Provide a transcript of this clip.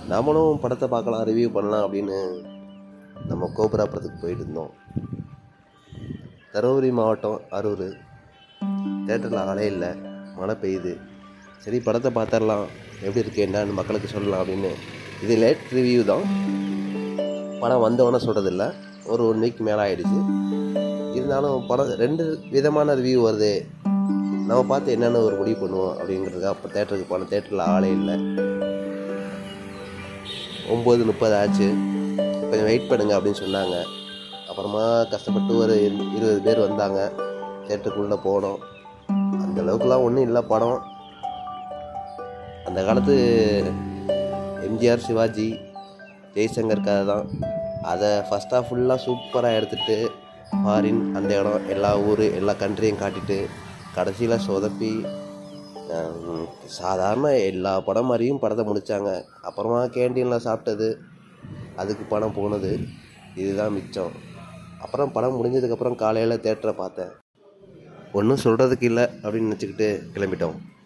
நாமளும் படத்தை பார்க்கலாம் ரிவ்யூ பண்ணலாம் அப்படின்னு நம்ம கோபுராபுரத்துக்கு போயிட்டு இருந்தோம் தருமபுரி மாவட்டம் அரூர் தேட்டரில் ஆளே இல்லை மழை பெய்யுது சரி படத்தை பார்த்துடலாம் எப்படி இருக்கு என்னன்னு மக்களுக்கு சொல்லலாம் அப்படின்னு இது லேட் ரிவ்யூ தான் படம் வந்தவொன்னே சொல்கிறதில்ல ஒரு ஒன் வீக் மேலே ஆயிடுச்சு இருந்தாலும் படம் ரெண்டு விதமான ரிவ்யூ வருது நம்ம பார்த்து என்னென்ன ஒரு முடிவு பண்ணுவோம் அப்படிங்கிறதுக்காக அப்போ தேட்டருக்கு போன தேட்டரில் ஆளே இல்லை ஒம்பது முப்பது ஆச்சு கொஞ்சம் வெயிட் பண்ணுங்க அப்படின்னு சொன்னாங்க அப்புறமா கஷ்டப்பட்டு ஒரு இரு- இருபது பேர் வந்தாங்க தேட்டருக்குள்ளே போனோம் அந்த அளவுக்குலாம் ஒன்றும் இல்லை படம் அந்த காலத்து எம்ஜிஆர் சிவாஜி ஜெய்சங்கர் கதை தான் அதை ஃபஸ்ட்டாக ஃபுல்லாக சூப்பராக எடுத்துகிட்டு ஃபாரின் அந்த இடம் எல்லா ஊர் எல்லா கண்ட்ரியும் காட்டிட்டு கடைசியில் சொதப்பி ஹம், சாதாரண எல்லா படம் மாதிரியும் படத்தை முடித்தாங்க அப்புறமா கேண்டீனில் சாப்பிட்டது அதுக்கு பணம் போனது இதுதான் மிச்சம் அப்புறம் படம் முடிஞ்சதுக்கப்புறம் காலையில் தேட்டரை பார்த்தேன் ஒன்றும் சொல்கிறதுக்கு இல்லை அப்படின்னு நினச்சிக்கிட்டு கிளம்பிட்டோம்